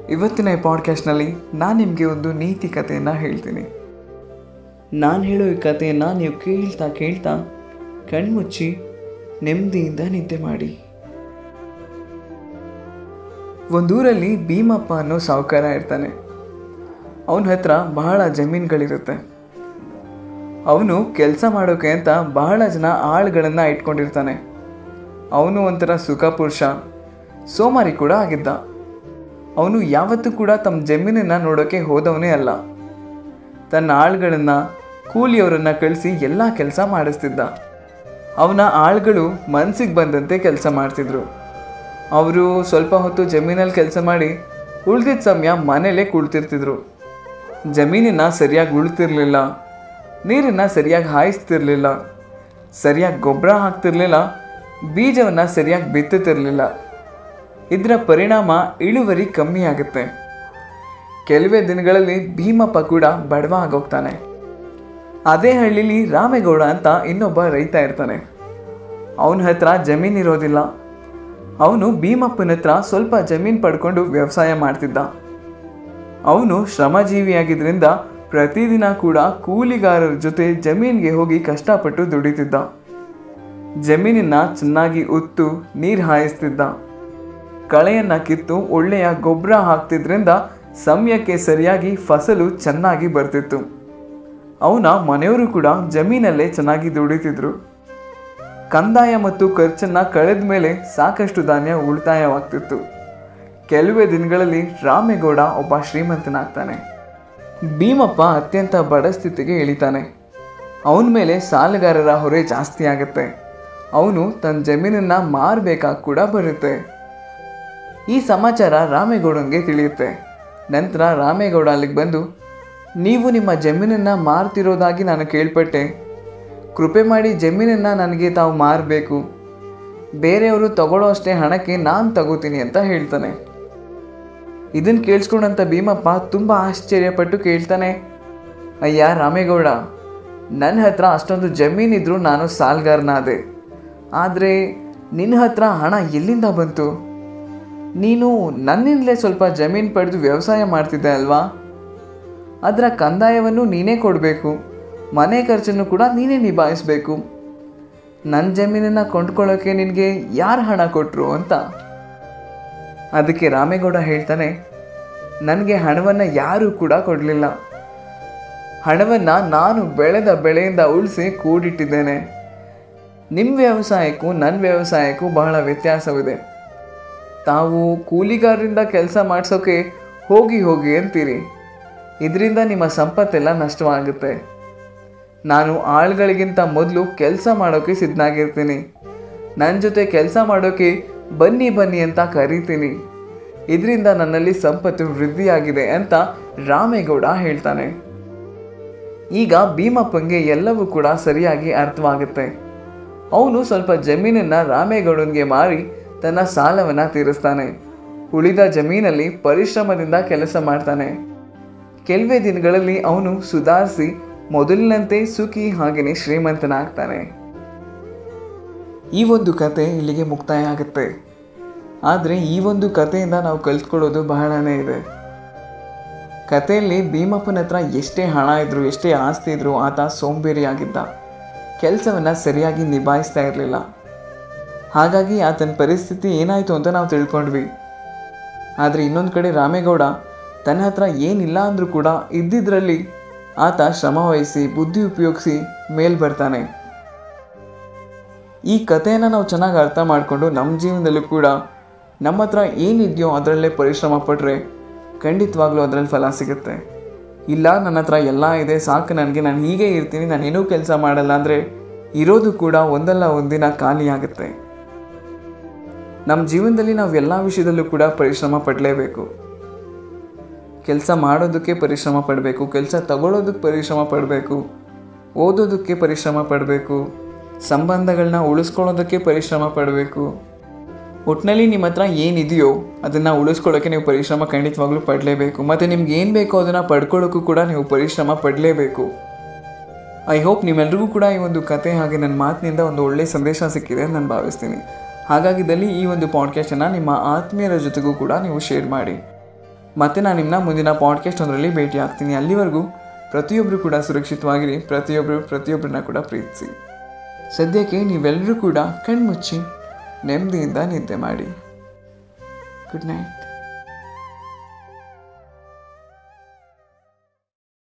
ಇವತ್ತಿನ ಈ ಪಾಡ್ಕಾಸ್ಟ್ನಲ್ಲಿ ನಾನು ನಿಮಗೆ ಒಂದು ನೀತಿ ಕಥೆಯನ್ನು ಹೇಳ್ತೀನಿ ನಾನು ಹೇಳೋ ಈ ಕಥೆಯನ್ನು ನೀವು ಕೇಳ್ತಾ ಕೇಳ್ತಾ ಕಣ್ಮುಚ್ಚಿ ನೆಮ್ಮದಿಯಿಂದ ನಿದ್ದೆ ಮಾಡಿ ಒಂದೂರಲ್ಲಿ ಭೀಮಪ್ಪ ಅನ್ನೋ ಸಾಹುಕಾರ ಇರ್ತಾನೆ ಅವನ ಹತ್ರ ಬಹಳ ಜಮೀನುಗಳಿರುತ್ತೆ ಅವನು ಕೆಲಸ ಮಾಡೋಕೆ ಅಂತ ಬಹಳ ಜನ ಆಳುಗಳನ್ನು ಇಟ್ಕೊಂಡಿರ್ತಾನೆ ಅವನು ಒಂಥರ ಸುಖ ಪುರುಷ ಸೋಮಾರಿ ಕೂಡ ಆಗಿದ್ದ ಅವನು ಯಾವತ್ತೂ ಕೂಡ ತಮ್ಮ ಜಮೀನನ್ನು ನೋಡೋಕೆ ಹೋದವನೇ ಅಲ್ಲ ತನ್ನ ಆಳುಗಳನ್ನು ಕೂಲಿಯವರನ್ನು ಕಳಿಸಿ ಎಲ್ಲ ಕೆಲಸ ಮಾಡಿಸ್ತಿದ್ದ ಅವನ ಆಳುಗಳು ಮನಸ್ಸಿಗೆ ಬಂದಂತೆ ಕೆಲಸ ಮಾಡ್ತಿದ್ರು ಅವರು ಸ್ವಲ್ಪ ಹೊತ್ತು ಜಮೀನಲ್ಲಿ ಕೆಲಸ ಮಾಡಿ ಉಳಿದಿದ್ದ ಸಮಯ ಮನೇಲೇ ಕುಳ್ತಿರ್ತಿದ್ರು ಜಮೀನನ್ನು ಸರಿಯಾಗಿ ಉಳ್ತಿರ್ಲಿಲ್ಲ ನೀರನ್ನು ಸರಿಯಾಗಿ ಹಾಯಿಸ್ತಿರ್ಲಿಲ್ಲ ಸರಿಯಾಗಿ ಗೊಬ್ಬರ ಹಾಕ್ತಿರ್ಲಿಲ್ಲ ಬೀಜವನ್ನು ಸರಿಯಾಗಿ ಬಿತ್ತುತ್ತಿರಲಿಲ್ಲ ಇದರ ಪರಿಣಾಮ ಇಳುವರಿ ಕಮ್ಮಿ ಆಗುತ್ತೆ ಕೆಲವೇ ದಿನಗಳಲ್ಲಿ ಭೀಮಪ್ಪ ಕೂಡ ಬಡವ ಆಗೋಗ್ತಾನೆ ಅದೇ ಹಳ್ಳಿಲಿ ರಾಮೇಗೌಡ ಅಂತ ಇನ್ನೊಬ್ಬ ರೈತ ಇರ್ತಾನೆ ಅವನ ಹತ್ರ ಜಮೀನು ಇರೋದಿಲ್ಲ ಅವನು ಭೀಮಪ್ಪನ ಹತ್ರ ಸ್ವಲ್ಪ ಜಮೀನು ಪಡ್ಕೊಂಡು ವ್ಯವಸಾಯ ಮಾಡ್ತಿದ್ದ ಅವನು ಶ್ರಮಜೀವಿಯಾಗಿದ್ದರಿಂದ ಪ್ರತಿದಿನ ಕೂಡ ಕೂಲಿಗಾರರ ಜೊತೆ ಜಮೀನಿಗೆ ಹೋಗಿ ಕಷ್ಟಪಟ್ಟು ದುಡಿತಿದ್ದ ಜಮೀನನ್ನ ಚೆನ್ನಾಗಿ ಉತ್ತು ನೀರು ಹಾಯಿಸ್ತಿದ್ದ ಕಳೆಯನ್ನ ಕಿತ್ತು ಒಳ್ಳೆಯ ಗೊಬ್ಬರ ಹಾಕ್ತಿದ್ರಿಂದ ಸಮಯಕ್ಕೆ ಸರಿಯಾಗಿ ಫಸಲು ಚೆನ್ನಾಗಿ ಬರ್ತಿತ್ತು ಅವನ ಮನೆಯವರು ಕೂಡ ಜಮೀನಲ್ಲೇ ಚೆನ್ನಾಗಿ ದುಡಿತಿದ್ರು ಕಂದಾಯ ಮತ್ತು ಖರ್ಚನ್ನ ಕಳೆದ ಮೇಲೆ ಸಾಕಷ್ಟು ಧಾನ್ಯ ಉಳಿತಾಯವಾಗ್ತಿತ್ತು ಕೆಲವೇ ದಿನಗಳಲ್ಲಿ ರಾಮೇಗೌಡ ಒಬ್ಬ ಶ್ರೀಮಂತನಾಗ್ತಾನೆ ಭೀಮಪ್ಪ ಅತ್ಯಂತ ಬಡ ಸ್ಥಿತಿಗೆ ಇಳಿತಾನೆ ಅವನ ಮೇಲೆ ಸಾಲಗಾರರ ಹೊರೆ ಜಾಸ್ತಿ ಆಗುತ್ತೆ ಅವನು ತನ್ನ ಜಮೀನನ್ನು ಮಾರಬೇಕಾಗಿ ಕೂಡ ಬರುತ್ತೆ ಈ ಸಮಾಚಾರ ರಾಮೇಗೌಡನಿಗೆ ತಿಳಿಯುತ್ತೆ ನಂತರ ರಾಮೇಗೌಡ ಅಲ್ಲಿಗೆ ಬಂದು ನೀವು ನಿಮ್ಮ ಜಮೀನನ್ನು ಮಾರ್ತಿರೋದಾಗಿ ನಾನು ಕೇಳ್ಪಟ್ಟೆ ಕೃಪೆ ಮಾಡಿ ಜಮೀನನ್ನು ನನಗೆ ತಾವು ಮಾರಬೇಕು ಬೇರೆಯವರು ತಗೊಳ್ಳೋ ಅಷ್ಟೇ ಹಣಕ್ಕೆ ನಾನು ತಗೋತೀನಿ ಅಂತ ಹೇಳ್ತಾನೆ ಇದನ್ನು ಕೇಳಿಸ್ಕೊಂಡಂತ ಭೀಮಪ್ಪ ತುಂಬ ಆಶ್ಚರ್ಯಪಟ್ಟು ಕೇಳ್ತಾನೆ ಅಯ್ಯ ರಾಮೇಗೌಡ ನನ್ನ ಹತ್ರ ಅಷ್ಟೊಂದು ಜಮೀನಿದ್ರು ನಾನು ಸಾಲ್ಗಾರನಾದೆ ಆದರೆ ನಿನ್ನ ಹತ್ರ ಹಣ ಎಲ್ಲಿಂದ ಬಂತು ನೀನು ನನ್ನಿಂದಲೇ ಸ್ವಲ್ಪ ಜಮೀನು ಪಡೆದು ವ್ಯವಸಾಯ ಮಾಡ್ತಿದ್ದೆ ಅಲ್ವಾ ಅದರ ಕಂದಾಯವನ್ನು ನೀನೇ ಕೊಡಬೇಕು ಮನೆ ಖರ್ಚನ್ನು ಕೂಡ ನೀನೇ ನಿಭಾಯಿಸಬೇಕು ನನ್ನ ಜಮೀನನ್ನು ಕೊಂಡ್ಕೊಳ್ಳೋಕೆ ನಿನಗೆ ಯಾರು ಹಣ ಕೊಟ್ಟರು ಅಂತ ಅದಕ್ಕೆ ರಾಮೇಗೌಡ ಹೇಳ್ತಾನೆ ನನಗೆ ಹಣವನ್ನು ಯಾರೂ ಕೂಡ ಕೊಡಲಿಲ್ಲ ಹಣವನ್ನು ನಾನು ಬೆಳೆದ ಬೆಳೆಯಿಂದ ಉಳಿಸಿ ಕೂಡಿಟ್ಟಿದ್ದೇನೆ ನಿಮ್ಮ ವ್ಯವಸಾಯಕ್ಕೂ ನನ್ನ ವ್ಯವಸಾಯಕ್ಕೂ ಬಹಳ ವ್ಯತ್ಯಾಸವಿದೆ ತಾವು ಕೂಲಿಗಾರರಿಂದ ಕೆಲಸ ಮಾಡಿಸೋಕೆ ಹೋಗಿ ಹೋಗಿ ಅಂತೀರಿ ಇದರಿಂದ ನಿಮ್ಮ ಸಂಪತ್ತೆಲ್ಲ ನಷ್ಟವಾಗುತ್ತೆ ನಾನು ಆಳುಗಳಿಗಿಂತ ಮೊದಲು ಕೆಲಸ ಮಾಡೋಕ್ಕೆ ಸಿದ್ಧನಾಗಿರ್ತೀನಿ ನನ್ನ ಜೊತೆ ಕೆಲಸ ಮಾಡೋಕ್ಕೆ ಬನ್ನಿ ಬನ್ನಿ ಅಂತ ಕರಿತೀನಿ ಇದರಿಂದ ನನ್ನಲ್ಲಿ ಸಂಪತ್ತು ವೃದ್ಧಿಯಾಗಿದೆ ಅಂತ ರಾಮೇಗೌಡ ಹೇಳ್ತಾನೆ ಈಗ ಭೀಮಪ್ಪಂಗೆ ಎಲ್ಲವೂ ಕೂಡ ಸರಿಯಾಗಿ ಅರ್ಥವಾಗುತ್ತೆ ಅವನು ಸ್ವಲ್ಪ ಜಮೀನನ್ನು ರಾಮೇಗೌಡನಿಗೆ ಮಾರಿ ತನ್ನ ಸಾಲವನ್ನು ತೀರಿಸ್ತಾನೆ ಉಳಿದ ಜಮೀನಲ್ಲಿ ಪರಿಶ್ರಮದಿಂದ ಕೆಲಸ ಮಾಡ್ತಾನೆ ಕೆಲವೇ ದಿನಗಳಲ್ಲಿ ಅವನು ಸುಧಾರಿಸಿ ಮೊದಲಿನಂತೆ ಸುಖಿ ಹಾಗೆಯೇ ಶ್ರೀಮಂತನಾಗ್ತಾನೆ ಈ ಒಂದು ಕತೆ ಇಲ್ಲಿಗೆ ಮುಕ್ತಾಯ ಆಗುತ್ತೆ ಆದರೆ ಈ ಒಂದು ಕಥೆಯಿಂದ ನಾವು ಕಲ್ತ್ಕೊಳ್ಳೋದು ಬಹಳನೇ ಇದೆ ಕಥೆಯಲ್ಲಿ ಭೀಮಪ್ಪನ ಹತ್ರ ಎಷ್ಟೇ ಹಣ ಇದ್ರು ಎಷ್ಟೇ ಆಸ್ತಿ ಇದ್ರು ಆತ ಸೋಂಬೇರಿಯಾಗಿದ್ದ ಕೆಲಸವನ್ನು ಸರಿಯಾಗಿ ನಿಭಾಯಿಸ್ತಾ ಇರಲಿಲ್ಲ ಹಾಗಾಗಿ ಆತನ ಪರಿಸ್ಥಿತಿ ಏನಾಯಿತು ಅಂತ ನಾವು ತಿಳ್ಕೊಂಡ್ವಿ ಆದರೆ ಇನ್ನೊಂದು ಕಡೆ ರಾಮೇಗೌಡ ತನ್ನ ಹತ್ರ ಏನಿಲ್ಲ ಅಂದರೂ ಕೂಡ ಇದ್ದಿದ್ರಲ್ಲಿ ಆತ ಶ್ರಮ ವಹಿಸಿ ಬುದ್ಧಿ ಉಪಯೋಗಿಸಿ ಮೇಲ್ ಬರ್ತಾನೆ ಈ ಕಥೆಯನ್ನು ನಾವು ಚೆನ್ನಾಗಿ ಅರ್ಥ ಮಾಡಿಕೊಂಡು ನಮ್ಮ ಜೀವನದಲ್ಲೂ ಕೂಡ ನಮ್ಮ ಹತ್ರ ಏನಿದೆಯೋ ಅದರಲ್ಲೇ ಪರಿಶ್ರಮ ಪಟ್ಟರೆ ಖಂಡಿತವಾಗ್ಲೂ ಅದರಲ್ಲಿ ಫಲ ಸಿಗುತ್ತೆ ಇಲ್ಲ ನನ್ನ ಹತ್ರ ಎಲ್ಲ ಇದೆ ಸಾಕು ನನಗೆ ನಾನು ಹೀಗೆ ಇರ್ತೀನಿ ನಾನು ಏನೂ ಕೆಲಸ ಮಾಡಲ್ಲ ಅಂದರೆ ಇರೋದು ಕೂಡ ಒಂದಲ್ಲ ಒಂದಿನ ಖಾಲಿಯಾಗುತ್ತೆ ನಮ್ಮ ಜೀವನದಲ್ಲಿ ನಾವು ಎಲ್ಲ ವಿಷಯದಲ್ಲೂ ಕೂಡ ಪರಿಶ್ರಮ ಪಡಲೇಬೇಕು ಕೆಲಸ ಮಾಡೋದಕ್ಕೆ ಪರಿಶ್ರಮ ಪಡಬೇಕು ಕೆಲಸ ತಗೊಳ್ಳೋದಕ್ಕೆ ಪರಿಶ್ರಮ ಪಡಬೇಕು ಓದೋದಕ್ಕೆ ಪರಿಶ್ರಮ ಪಡಬೇಕು ಸಂಬಂಧಗಳನ್ನ ಉಳಿಸ್ಕೊಳ್ಳೋದಕ್ಕೆ ಪರಿಶ್ರಮ ಪಡಬೇಕು ಒಟ್ಟಿನಲ್ಲಿ ನಿಮ್ಮ ಹತ್ರ ಏನಿದೆಯೋ ಅದನ್ನು ಉಳಿಸ್ಕೊಳ್ಳೋಕ್ಕೆ ನೀವು ಪರಿಶ್ರಮ ಖಂಡಿತವಾಗ್ಲೂ ಪಡಲೇಬೇಕು ಮತ್ತು ನಿಮ್ಗೆ ಏನು ಬೇಕೋ ಅದನ್ನು ಪಡ್ಕೊಳ್ಳೋಕ್ಕೂ ಕೂಡ ನೀವು ಪರಿಶ್ರಮ ಪಡಲೇಬೇಕು ಐ ಹೋಪ್ ನಿಮ್ಮೆಲ್ರಿಗೂ ಕೂಡ ಈ ಒಂದು ಕತೆ ಹಾಗೆ ನನ್ನ ಮಾತಿನಿಂದ ಒಂದು ಒಳ್ಳೆಯ ಸಂದೇಶ ಸಿಕ್ಕಿದೆ ಅಂತ ನಾನು ಭಾವಿಸ್ತೀನಿ ಹಾಗಾಗಿದ್ದಲ್ಲಿ ಈ ಒಂದು ಪಾಡ್ಕಾಸ್ಟನ್ನು ನಿಮ್ಮ ಆತ್ಮೀಯರ ಜೊತೆಗೂ ಕೂಡ ನೀವು ಶೇರ್ ಮಾಡಿ ಮತ್ತೆ ನಾನು ನಿಮ್ಮನ್ನ ಮುಂದಿನ ಪಾಡ್ಕಾಸ್ಟ್ ಒಂದರಲ್ಲಿ ಭೇಟಿ ಆಗ್ತೀನಿ ಅಲ್ಲಿವರೆಗೂ ಪ್ರತಿಯೊಬ್ಬರು ಕೂಡ ಸುರಕ್ಷಿತವಾಗಿರಿ ಪ್ರತಿಯೊಬ್ಬರು ಪ್ರತಿಯೊಬ್ಬರನ್ನ ಕೂಡ ಪ್ರೀತಿಸಿ ಸದ್ಯಕ್ಕೆ ನೀವೆಲ್ಲರೂ ಕೂಡ ಕಣ್ಮುಚ್ಚಿ ನೆಮ್ಮದಿಯಿಂದ ನಿದ್ದೆ ಮಾಡಿ ಗುಡ್ ನೈಟ್